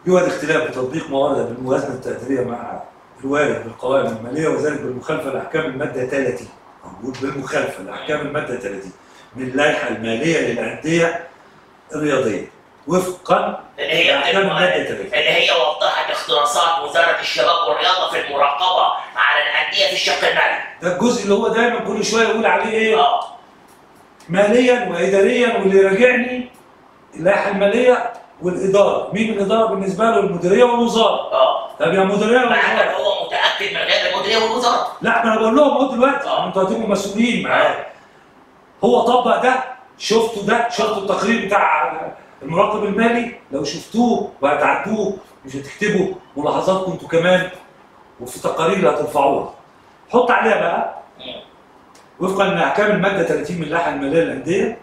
يوجد اختلاف بتطبيق موارد بالموازنه التقديريه مع الوارد بالقوائم الماليه وذلك بالمخالفه لاحكام الماده 30 موجود بالمخالفه لاحكام الماده 30 من اللائحه الماليه للانديه الرياضيه وفقا اللي هي لاحكام الماده 30 اللي هي وضحت اختصاصات وزاره الشباب والرياضه في المراقبه على الانديه في الشق المالي. ده الجزء اللي هو دايما كل شويه يقول عليه ايه اه ماليا واداريا واللي راجعني اللائحه الماليه والاداره مين الاداره بالنسبه له المديريه والوزاره اه طب يا مديريه مع والوزاره انه هو متاكد من غير المديريه والوزاره. لا ما انا بقول لهم اهو دلوقتي آه. انتوا هتبقوا مسؤولين معاه هو طبق ده شفتوا ده شفتوا التقرير بتاع المراقب المالي لو شفتوه وهتعدوه مش هتكتبوا ملاحظاتكم انتوا كمان وفي تقارير هترفعوها حط عليها بقى مم. وفقا لاحكام الماده 30 من اللائحه الماليه للانديه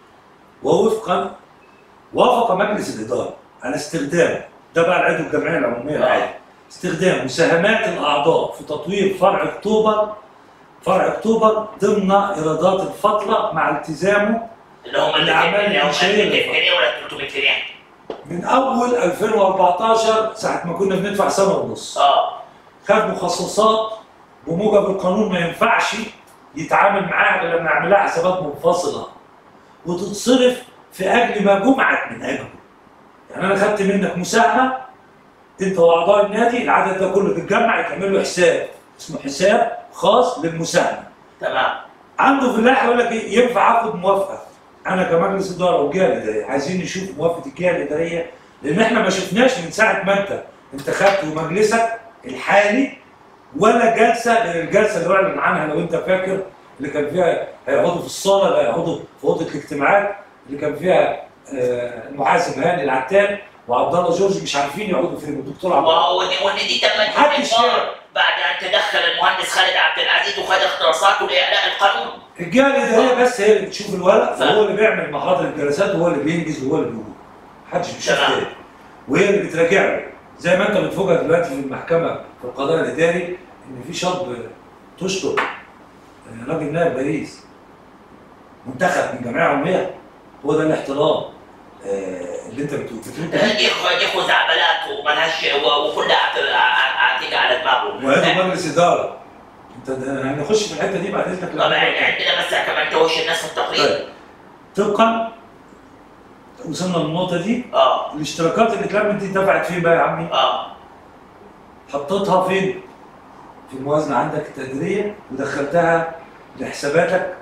ووفقا وافق مجلس الاداره على استخدام ده بقى العضو الجمعيه العموميه العادي استخدام مساهمات الاعضاء في تطوير فرع اكتوبر فرع اكتوبر ضمن ايرادات الفتره مع التزامه اللي هم اللي الأعمال اللي هم الإنشائية 200 جنيه ولا 300 جنيه. من اول 2014 ساعه ما كنا بندفع سنه ونص اه خد مخصصات بموجب القانون ما ينفعش يتعامل معاها غير لما يعمل لها حسابات منفصله وتتصرف في اجل ما جمعت من اجله. يعني انا خدت منك مساهمه انت واعضاء النادي العدد ده كله بيتجمع يتعمل له حساب اسمه حساب خاص للمساهمه. تمام. عنده في اللائحه يقول لك ايه ينفع اخد موافقه انا كمجلس اداره والجهه الاداريه عايزين نشوف موافقه الجهه الاداريه لان احنا ما شفناش من ساعه ما انت انتخبت ومجلسك الحالي ولا جلسه غير الجلسه اللي اعلن عنها لو انت فاكر اللي كان فيها هيقعدوا في الصاله لا هيقعدوا في اوضه الاجتماعات اللي كان فيها آه، المحاسب هاني العتال وعبد الله جورج مش عارفين يقعدوا فين الدكتور عبد الله وهو دي- وان دي تمت محدش بالإقرار فاهم. بعد ان تدخل المهندس خالد عبد العزيز وخد اختصاصاته لاعلاء القانون. الجهه الاداريه بس هي اللي بتشوف الورق وهو اللي بيعمل محاضر الجلسات وهو اللي بينجز وهو اللي بيقول محدش بيشوف تمام. تاني وهي اللي بتراجع له زي ما انت بتفوجئ دلوقتي في المحكمه في القضاء الاداري ان في شاب تشطب آه، راجل نائب رئيس منتخب من جمعيه عموميه هو ده الاحترام آه، اللي انت بتقول بتقول ده. دي خ- دي خزعبلات وملهاش و- وكلها اعت- ع- عتيقه على دماغه. وهذا مجلس اداره انت ده- هنخش في الحته دي بعد اذنك طبعا لما- عندنا بس كمان توش الناس في التقرير. طيب طبقا وصلنا للنقطه دي اه الاشتراكات اللي اتلمت دي دفعت فين بقى يا عمي؟ اه حطيتها فين؟ في الموازنة عندك التقديرية ودخلتها لحساباتك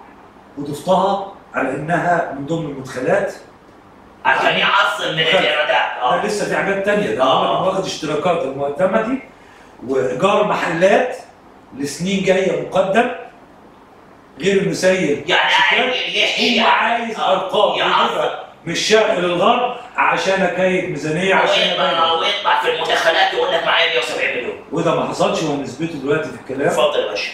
وضفتها على انها من ضمن المدخلات عشان يعصم من مخالف. الايرادات ده اه لسه في حاجات تانية ده آه. انا واخد اشتراكات المقدمة دي وايجار محلات لسنين جاية مقدم غير المسير يعني شكراً. عايز يحشي هو عايز آه. ارقام يعصب يجيبها من الشرق للغرب عشان اكيد ميزانية عشان ويطلع أبين. ويطلع في المدخلات يقول لك معايا 170 مليون وده ما حصلش وهنثبته دلوقتي في الكلام اتفضل يا باشا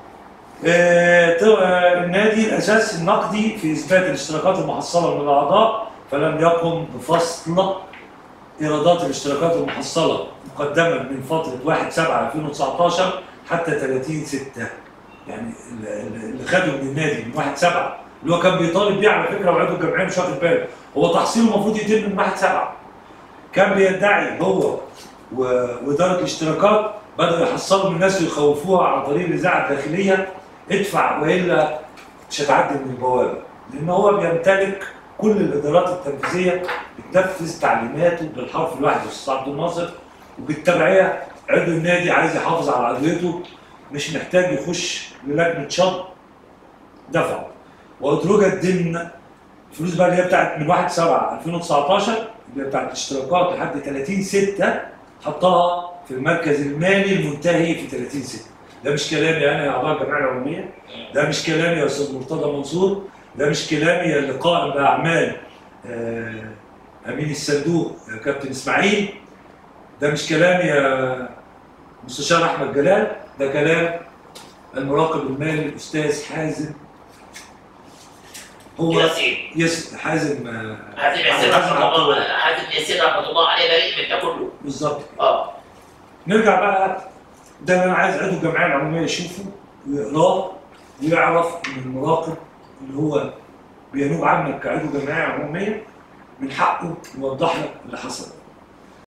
آه، تو- آه، النادي الاساس النقدي في اثبات الاشتراكات المحصله من الاعضاء فلم يقم بفصل ايرادات الاشتراكات المحصله مقدما من فتره 1 7 2019 حتى 30 6 يعني ال- ال- اللي خده من النادي من 1 7 اللي هو كان بيطالب بيه على فكره وعضو الجمعيه مش واخد باله هو تحصيله المفروض يتم من 1 7 كان بيدعي هو و- واداره الاشتراكات بدأوا يحصلوا من الناس ويخوفوها عن طريق الاذاعه الداخليه ادفع والا مش هتعدي من البوابه لان هو بيمتلك كل الادارات التنفيذيه بتنفذ تعليماته بالحرف الواحد يا استاذ عبد الناصر وبالتبعيه عضو النادي عايز يحافظ على عضويته مش محتاج يخش للجنه شط دفعه وادرجت ضمن الفلوس بقى اللي هي بتاعت من 1 7 2019 اللي هي بتاعت الاشتراكات لحد 30 6 حطها في المركز المالي المنتهي في 30 6 ده مش كلامي انا يا اعضاء الجمعيه العموميه ده مش كلامي يا استاذ مرتضى منصور ده مش كلامي يا اللي قائم باعمال آه، امين الصندوق يا كابتن اسماعيل ده مش كلامي يا مستشار احمد جلال ده كلام المراقب المالي الاستاذ حازم هو ياسين يس حازم آه، حازم ياسين حازم رحمه الله عبد حازم ياسين رحمه الله عليه بريء من ده كله بالظبط اه نرجع بقى ده اللي انا عايز عضو الجمعيه العموميه يشوفه ويقراه ويعرف ان المراقب اللي هو بينوب عنك كعضو جمعيه عموميه من حقه يوضح لك اللي حصل